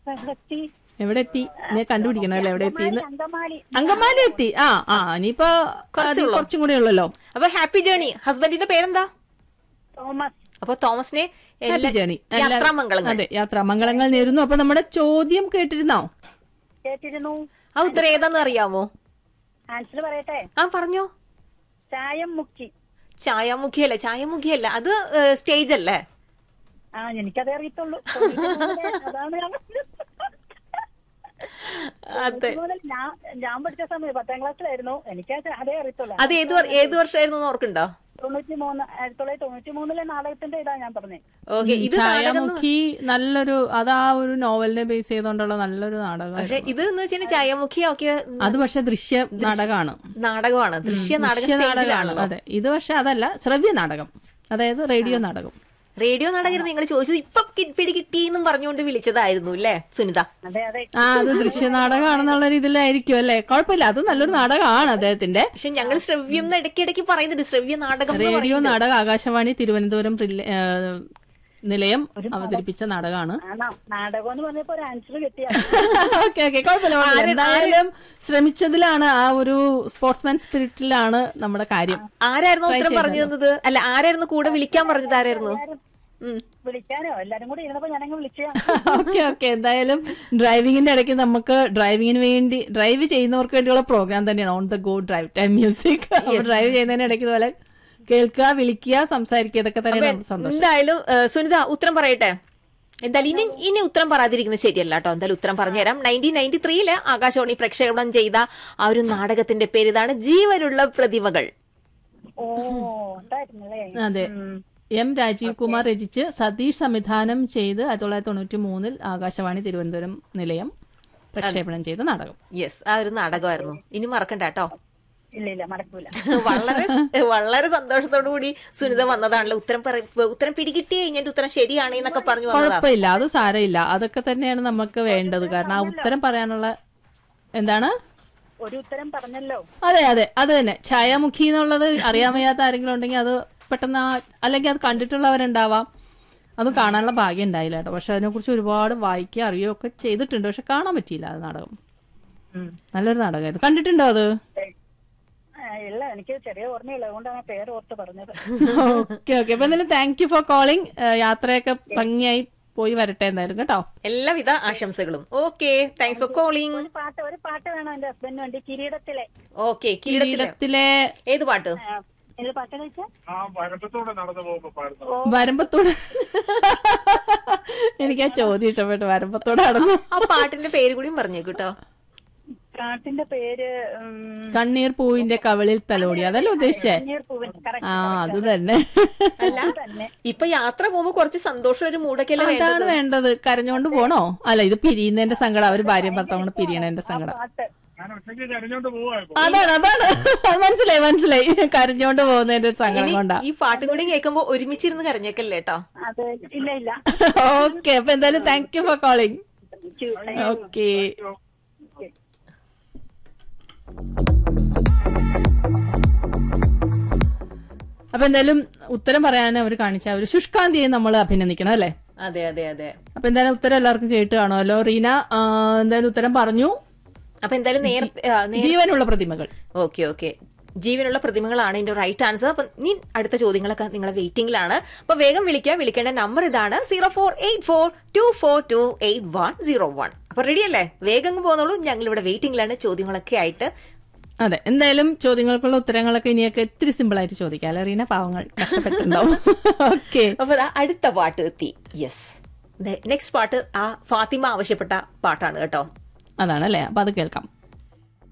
എത്തി എവിടെ എത്തി ഞാൻ കണ്ടുപിടിക്കണം അല്ലേ എവിടെ എത്തി അങ്കമാലി അങ്കമാലി എത്തി ആ ആ ഇനിയിപ്പോ അത് കുറച്ചും കൂടെ ഉള്ളല്ലോ അപ്പൊ ഹാപ്പി ജേണി ഹസ്ബൻഡിന്റെ പേരെന്താ തോമസ് അപ്പൊ തോമസിനെ എല്ലാ ഹാപ്പി ജേണി യാത്രാമംഗളങ്ങൾ അതെ യാത്രാമംഗളങ്ങൾ നേരുന്നു അപ്പൊ നമ്മുടെ ചോദ്യം കേട്ടിരുന്നോ കേട്ടിരുന്നു ആ ഉത്തരം ഏതാന്ന് അറിയാമോ ആൻസർ പറയട്ടെ ആ പറഞ്ഞോ ചായം മുക്കി ചായമുഖിയല്ല ചായമുഖിയല്ല അത് സ്റ്റേജ് അല്ലേ ആ എനിക്കതേ അറിയത്തുള്ളൂ അതാണ് ഞാൻ അതെ മുതൽ ഞാൻ ഞാൻ പഠിച്ച സമയം പത്താം ക്ലാസ്സിലായിരുന്നു എനിക്ക് അതേ അറിയത്തുള്ളൂ അത് ഏത് വർ- ഏത് വർഷമായിരുന്നു എന്ന് ഓർക്കുണ്ടോ തൊണ്ണൂറ്റി മൂന്ന് ആയിരത്തി തൊള്ളായിരത്തി തൊണ്ണൂറ്റി മൂന്നിലെ നാടകത്തിന്റെ ഇതാ ഞാൻ പറഞ്ഞത് ഓക്കെ ഇത് നാടകം എന്ന് ചായമുഖി നല്ലൊരു അത് ആ ഒരു നോവലിനെ ബേസ് ചെയ്തുകൊണ്ടുള്ള നല്ലൊരു നാടകം പക്ഷെ ഇത് എന്ന് വെച്ചാൽ ചായമുഖി ഒക്കെ അത് പക്ഷെ ദൃശ്യ നാടകമാണ് നാടകമാണ് ദൃശ്യ നാടക ദൃശ്യ സ്റ്റേജിലാണ് നാടകമാണ് അതെ ഇത് പക്ഷെ അതല്ല ശ്രവ്യ നാടകം അതായത് റേഡിയോ നാടകം റേഡിയോ നാടകം നിങ്ങൾ ചോദിച്ചത് ഇപ്പൊ കി- പിടി കിട്ടി എന്നും പറഞ്ഞുകൊണ്ട് വിളിച്ചതായിരുന്നു അല്ലേ സുനിത അതെ അതെ ആ അത് ദൃശ്യ നാടകമാണെന്നുള്ള രീതിയിലായിരിക്കും അല്ലേ കുഴപ്പമില്ല അത് നല്ലൊരു നാടകമാണ് അദ്ദേഹത്തിന്റെ പക്ഷെ ഞങ്ങൾ ശ്രവ്യം എന്ന് ഇടയ്ക്കിടയ്ക്ക് പറയുന്നുണ്ട് ശ്രവ്യ നാടകം എന്ന് റേഡിയോ നാടകം ആകാശവാണി തിരുവനന്തപുരം റിലേ- ഏ, നിലയം അവതരിപ്പിച്ച നാടകമാണ് ആണോ നാടകം എന്ന് പറഞ്ഞപ്പോ ഒരു ആൻസർ കിട്ടിയ ഓക്കെ ഓക്കെ കുഴപ്പമില്ല കുഴപ്പമില്ല. എന്തായാലും ശ്രമിച്ചതിലാണ് ആ ഒരു സ്പോർട്സ്മാൻ സ്പിരിറ്റിലാണ് നമ്മുടെ കാര്യം ആരായിരുന്നു ഉത്തരം പറഞ്ഞു തന്നത് അല്ല ആരായിരുന്നു കൂടെ വിളിക്കാൻ പറഞ്ഞത് ആരായിരുന്നു ഉം. വിളിക്കാനോ എല്ലാരും കൂടി ഇരുന്നപ്പോ ഞാനങ്ങ് വിളിച്ച ഓക്കെ ഓക്കെ എന്തായാലും ഡ്രൈവിംഗിന്റെ ഇടയ്ക്ക് നമുക്ക് ഡ്രൈവിങ്ങിന് വേണ്ടി ഡ്രൈവ് ചെയ്യുന്നവർക്ക് വേണ്ടിയുള്ള പ്രോഗ്രാം തന്നെയാണ് on the go drive time music drive ചെയ്യുന്നതിന് ഇടയ്ക്ക് ഇതുപോലെ കേൾക്കുക വിളിക്കുക സംസാരിക്കുക ഇതൊക്കെ തന്നെയാണ് നമ്മുടെ സന്തോഷം എന്തായാലും ഏ, സുനിത ഉത്തരം പറയട്ടെ എന്തായാലും ഇനി ഇനി ഉത്തരം പറയാതിരിക്കുന്നത് ശരിയല്ല കേട്ടോ എന്തായാലും ഉത്തരം പറഞ്ഞുതരാം നയൻറ്റീൻ നയൻറ്റി ത്രീയില് ആകാശവാണി പ്രക്ഷേപണം ചെയ്ത ആ ഒരു നാടകത്തിന്റെ പേര് ഇതാണ് ജീവനുള്ള പ്രതിഭകൾ ഓ ഉണ്ടായിരുന്നല്ലേ അതെ എം രാജീവ് കുമാർ രചിച്ച് സതീഷ് സംവിധാനം ചെയ്ത് ആയിരത്തി തൊള്ളായിരത്തി തൊണ്ണൂറ്റി മൂന്നിൽ ആകാശവാണി തിരുവനന്തപുരം നിലയം പ്രക്ഷേപണം ചെയ്ത നാടകം യെസ് ആ ഒരു നാടകമായിരുന്നു ഇനി മറക്കണ്ട കേട്ടോ ഇല്ല ഇല്ല മറക്കൂല വളരെ വളരെ സന്തോഷത്തോടു കൂടി സുനിത വന്നതാണല്ലോ ഉത്തരം പറ- ഉത്തരം പിടികിട്ടി കഴിഞ്ഞിട്ട് ഉത്തരം ശരിയാണ് എന്നൊക്കെ പറഞ്ഞു വന്നതാ കുഴപ്പമില്ല അത് സാരമില്ല അതൊക്കെ തന്നെയാണ് നമുക്ക് വേണ്ടത് കാരണം ആ ഉത്തരം പറയാനുള്ള എന്താണ് ഒരു ഉത്തരം പറഞ്ഞല്ലോ അതെ അതെ അത് തന്നെ ഛായാമുഖി എന്നുള്ളത് അറിയാൻ വയ്യാത്ത ആരെങ്കിലും ഉണ്ടെങ്കിൽ അത് പെട്ടെന്ന് ആ- അല്ലെങ്കിൽ അത് കണ്ടിട്ടുള്ളവരുണ്ടാവാം അത് കാണാനുള്ള ഭാഗ്യം ഉണ്ടായില്ല കേട്ടോ പക്ഷെ അതിനെക്കുറിച്ച് ഒരുപാട് വായിക്കുക അറിയുകയോ ഒക്കെ ചെയ്തിട്ടുണ്ട് പക്ഷെ കാണാൻ പറ്റിയില്ല അത് നാടകം ഉം. നല്ലൊരു നാടകമായിരുന്നു കണ്ടിട്ടുണ്ടോ അത് ആ, ഇല്ല എനിക്ക് ചെറിയ ഓർമ്മയില്ല അതുകൊണ്ടാണ് ആ പേര് ഓർത്ത് പറഞ്ഞത് ഓക്കെ ഓക്കെ അപ്പൊ എന്തായാലും താങ്ക് യു ഫോർ കോളിംഗ് യാത്രയൊക്കെ ഭംഗിയായി പോയി വരട്ടെ എന്തായാലും കേട്ടോ എല്ലാവിധ ആശംസകളും ഓക്കെ താങ്ക്സ് ഫോർ കോളിംഗ് ഒരു പാട്ട് ഒരു പാട്ട് വേണം എന്റെ ഹസ്ബൻഡിന് വേണ്ടി കിരീടത്തിലെ ഓക്കെ കിരീടത്തിലെ കിരീടത്തിലെ ഏത് പാട്ട് ആ, ഏത് പാട്ട് വെച്ചാ ആ വരമ്പത്തൂടെ നടന്നു പോകുമ്പോ പാടുന്നു വരമ്പത്തോട് എനിക്ക് ആ ചോദ്യം ഇഷ്ടപ്പെട്ടു വരമ്പത്തോട് നടന്നു ആ പാട്ടിന്റെ പേര് കൂടിയും പറഞ്ഞേക്കൂ കേട്ടോ പാട്ടിന്റെ പേര് ഉം, കണ്ണീർ പൂവിന്റെ കവളിൽ തലോടി അതല്ലേ ഉദ്ദേശിച്ചേ കണ്ണീർപ്പൂവിൻ correct. ആ അത് തന്നെ അല്ല ഇപ്പൊ യാത്ര പോകുമ്പോ കുറച്ച് സന്തോഷം ഒരു മൂടൊക്കെയല്ലേ വേണ്ടത് അതാണ് വേണ്ടത് കരഞ്ഞോണ്ട് പോണോ അല്ല ഇത് പിരിയുന്നതിന്റെ സങ്കടം അവര് ഭാര്യയും ഭർത്താവും കൂടെ പിരിയണതിന്റെ സങ്കടം പാട്ട് ഞാൻ ഒറ്റയ്ക്ക് കരഞ്ഞോണ്ട് പോവാ ഇപ്പൊ അതാണ് അതാണ് അത് മനസ്സിലായി മനസ്സിലായി കരഞ്ഞോണ്ട് പോകുന്നതിന്റെ ഒരു സങ്കടം ഇനി കൊണ്ടാ ഈ പാട്ടും കൂടി കേൾക്കുമ്പോ ഒരുമിച്ചിരുന്ന് കരഞ്ഞേക്കല്ലേ കേട്ടോ അത് ഇല്ല ഇല്ല ഓക്കെ അപ്പൊ എന്തായാലും thank you for calling okay അപ്പൊ എന്തായാലും ഉത്തരം പറയാൻ അവർ കാണിച്ച ഒരു ശുഷ്കാന്തിയെ നമ്മൾ അഭിനന്ദിക്കണം അല്ലേ അതെ അതെ അതെ അപ്പൊ എന്തായാലും ഉത്തരം എല്ലാവർക്കും കേട്ട് കാണുമല്ലോ റീന ആ, എന്തായാലും ഉത്തരം പറഞ്ഞു അപ്പൊ എന്തായാലും നേരത്തെ ആ, നേ- ജീവനുള്ള പ്രതിമകൾ ഓക്കെ ഓക്കെ ജീവനുള്ള പ്രതിമകളാണ് ഇതിന്റെ റൈറ്റ് ആൻസർ അപ്പൊ ഇനി അടുത്ത ചോദ്യങ്ങളൊക്കെ നിങ്ങളെ വെയിറ്റിംഗിലാണ് അപ്പൊ വേഗം വിളിക്കുക വിളിക്കേണ്ട നമ്പർ ഇതാണ് zero four eight four two four two eight one zero one അപ്പൊ റെഡി അല്ലേ വേഗം പോന്നോളൂ ഞങ്ങൾ ഇവിടെ വെയിറ്റിംഗിലാണ് ചോദ്യങ്ങളൊക്കെ ആയിട്ട് അതെ എന്തായാലും ചോദ്യങ്ങൾക്കുള്ള ഉത്തരങ്ങളൊക്കെ ഇനിയൊക്കെ ഇത്തിരി സിമ്പിൾ ആയിട്ട് ചോദിക്കാം അല്ലെ റീന പാവങ്ങൾ കഷ്ടപ്പെട്ടുണ്ടാവും ഓക്കെ അപ്പൊ ദാ അടുത്ത പാട്ട് എത്തി യെസ് നെക്സ്റ്റ് പാട്ട് ആ ഫാത്തിമ ആവശ്യപ്പെട്ട പാട്ടാണ് കേട്ടോ അതാണ് അല്ലേ അപ്പൊ അത് കേൾക്കാം